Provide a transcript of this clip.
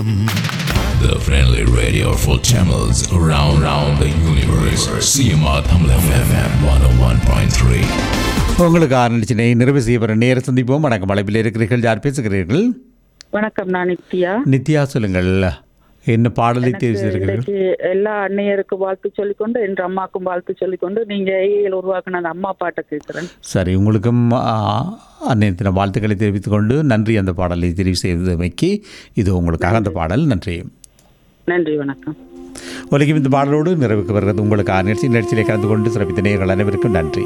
The friendly radio for channels around, around the universe. CMR Tamil FM 101.3. உங்களுக்கு ஆரம்பிச்சினை நிறைவு செய்யப்பட நேர சந்திப்போம் வணக்கம் அழைப்பில் இருக்கிறீர்கள் யார் பேசுகிறீர்கள் வணக்கம் நான் நித்யா நித்யா சொல்லுங்கள் என்ன பாடலை தேர்வு செய்திருக்கிறீர்கள் இன்னைக்கு எல்லா அன்னையருக்கு வாழ்த்து சொல்லிக்கொண்டு என்ற அம்மாக்கும் வாழ்த்து சொல்லிக்கொண்டு நீங்க ஏஐயில் உருவாக்கின அந்த அம்மா பாட்டை கேட்கிறேன் சரி உங்களுக்கும் ஆ, அன்னைய தின வாழ்த்துக்களை தெரிவித்துக் கொண்டு நன்றி அந்த பாடலை தெரிவு செய்தமைக்கு இது உங்களுக்காக அந்த பாடல் நன்றி நன்றி வணக்கம் உலகம் இந்த பாடலோடு நிறைவுக்கு வருகிறது உங்களுக்கு நிகழ்ச்சி நிகழ்ச்சியிலே கலந்து கொண்டு சிறப்பித்த நேயர்கள் அனைவருக்கும் நன்றி